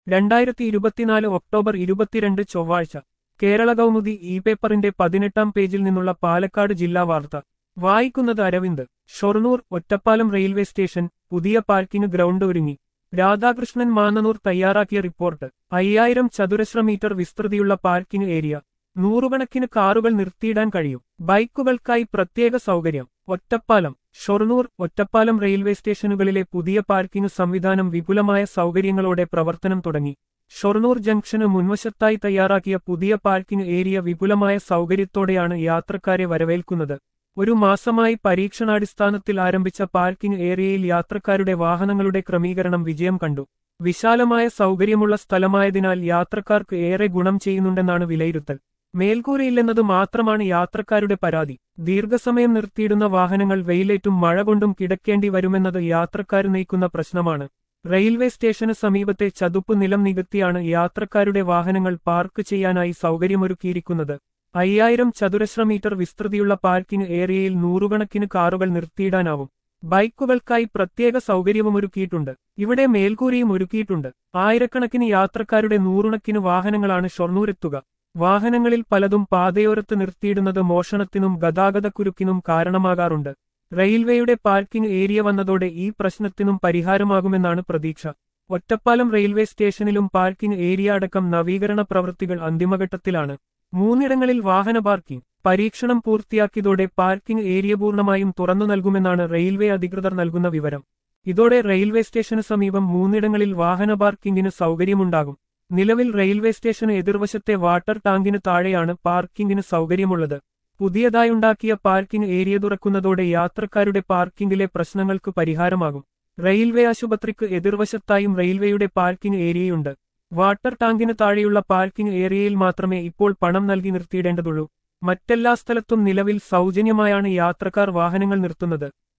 രണ്ടായിരത്തി ഇരുപത്തിനാല് ഒക്ടോബർ ഇരുപത്തിരണ്ട് ചൊവ്വാഴ്ച കേരള കൗമുദി ഇ പേപ്പറിന്റെ പതിനെട്ടാം പേജിൽ നിന്നുള്ള പാലക്കാട് ജില്ലാ വാർത്ത വായിക്കുന്നത് അരവിന്ദ് ഷൊർണൂർ ഒറ്റപ്പാലം റെയിൽവേ സ്റ്റേഷൻ പുതിയ പാർക്കിംഗ് ഗ്രൗണ്ട് ഒരുങ്ങി രാധാകൃഷ്ണൻ മാന്നനൂർ തയ്യാറാക്കിയ റിപ്പോർട്ട് അയ്യായിരം ചതുരശ്ര മീറ്റർ വിസ്തൃതിയുള്ള പാർക്കിംഗ് ഏരിയ നൂറുകണക്കിന് കാറുകൾ നിർത്തിയിടാൻ കഴിയും ബൈക്കുകൾക്കായി പ്രത്യേക സൗകര്യം ഒറ്റപ്പാലം ഷൊർണൂർ ഒറ്റപ്പാലം റെയിൽവേ സ്റ്റേഷനുകളിലെ പുതിയ പാർക്കിംഗ് സംവിധാനം വിപുലമായ സൗകര്യങ്ങളോടെ പ്രവർത്തനം തുടങ്ങി ഷൊർണൂർ ജംഗ്ഷന് മുൻവശത്തായി തയ്യാറാക്കിയ പുതിയ പാർക്കിംഗ് ഏരിയ വിപുലമായ സൗകര്യത്തോടെയാണ് യാത്രക്കാരെ വരവേൽക്കുന്നത് ഒരു മാസമായി പരീക്ഷണാടിസ്ഥാനത്തിൽ ആരംഭിച്ച പാർക്കിംഗ് ഏരിയയിൽ യാത്രക്കാരുടെ വാഹനങ്ങളുടെ ക്രമീകരണം വിജയം കണ്ടു വിശാലമായ സൗകര്യമുള്ള സ്ഥലമായതിനാൽ യാത്രക്കാർക്ക് ഏറെ ഗുണം ചെയ്യുന്നുണ്ടെന്നാണ് വിലയിരുത്തൽ മേൽക്കൂരയില്ലെന്നത് മാത്രമാണ് യാത്രക്കാരുടെ പരാതി ദീർഘസമയം നിർത്തിയിടുന്ന വാഹനങ്ങൾ വെയിലേറ്റും മഴ കൊണ്ടും കിടക്കേണ്ടി വരുമെന്നത് യാത്രക്കാർ നയിക്കുന്ന പ്രശ്നമാണ് റെയിൽവേ സ്റ്റേഷന് സമീപത്തെ ചതുപ്പ് നിലം നികത്തിയാണ് യാത്രക്കാരുടെ വാഹനങ്ങൾ പാർക്ക് ചെയ്യാനായി സൗകര്യമൊരുക്കിയിരിക്കുന്നത് അയ്യായിരം ചതുരശ്ര മീറ്റർ വിസ്തൃതിയുള്ള പാർക്കിംഗ് ഏരിയയിൽ നൂറുകണക്കിന് കാറുകൾ നിർത്തിയിടാനാവും ബൈക്കുകൾക്കായി പ്രത്യേക സൗകര്യവും ഒരുക്കിയിട്ടുണ്ട് ഇവിടെ മേൽക്കൂരയും ഒരുക്കിയിട്ടുണ്ട് ആയിരക്കണക്കിന് യാത്രക്കാരുടെ നൂറുകണക്കിന് വാഹനങ്ങളാണ് ഷൊർണൂരെത്തുക വാഹനങ്ങളിൽ പലതും പാതയോരത്ത് നിർത്തിയിടുന്നത് മോഷണത്തിനും ഗതാഗതക്കുരുക്കിനും കാരണമാകാറുണ്ട് റെയിൽവേയുടെ പാർക്കിംഗ് ഏരിയ വന്നതോടെ ഈ പ്രശ്നത്തിനും പരിഹാരമാകുമെന്നാണ് പ്രതീക്ഷ ഒറ്റപ്പാലം റെയിൽവേ സ്റ്റേഷനിലും പാർക്കിംഗ് ഏരിയ അടക്കം നവീകരണ പ്രവൃത്തികൾ അന്തിമഘട്ടത്തിലാണ് മൂന്നിടങ്ങളിൽ വാഹന പാർക്കിംഗ് പരീക്ഷണം പൂർത്തിയാക്കിയതോടെ പാർക്കിംഗ് ഏരിയ പൂർണ്ണമായും തുറന്നു നൽകുമെന്നാണ് റെയിൽവേ അധികൃതർ നൽകുന്ന വിവരം ഇതോടെ റെയിൽവേ സ്റ്റേഷന് സമീപം മൂന്നിടങ്ങളിൽ വാഹന പാർക്കിംഗിന് സൗകര്യമുണ്ടാകും നിലവിൽ റെയിൽവേ സ്റ്റേഷന് എതിർവശത്തെ വാട്ടർ ടാങ്കിന് താഴെയാണ് പാർക്കിംഗിന് സൗകര്യമുള്ളത് പുതിയതായുണ്ടാക്കിയ പാർക്കിംഗ് ഏരിയ തുറക്കുന്നതോടെ യാത്രക്കാരുടെ പാർക്കിംഗിലെ പ്രശ്നങ്ങൾക്ക് പരിഹാരമാകും റെയിൽവേ ആശുപത്രിക്ക് എതിർവശത്തായും റെയിൽവേയുടെ പാർക്കിംഗ് ഏരിയയുണ്ട് വാട്ടർ ടാങ്കിന് താഴെയുള്ള പാർക്കിംഗ് ഏരിയയിൽ മാത്രമേ ഇപ്പോൾ പണം നൽകി നിർത്തിയിടേണ്ടതുള്ളൂ മറ്റെല്ലാ സ്ഥലത്തും നിലവിൽ സൗജന്യമായാണ് യാത്രക്കാർ വാഹനങ്ങൾ നിർത്തുന്നത്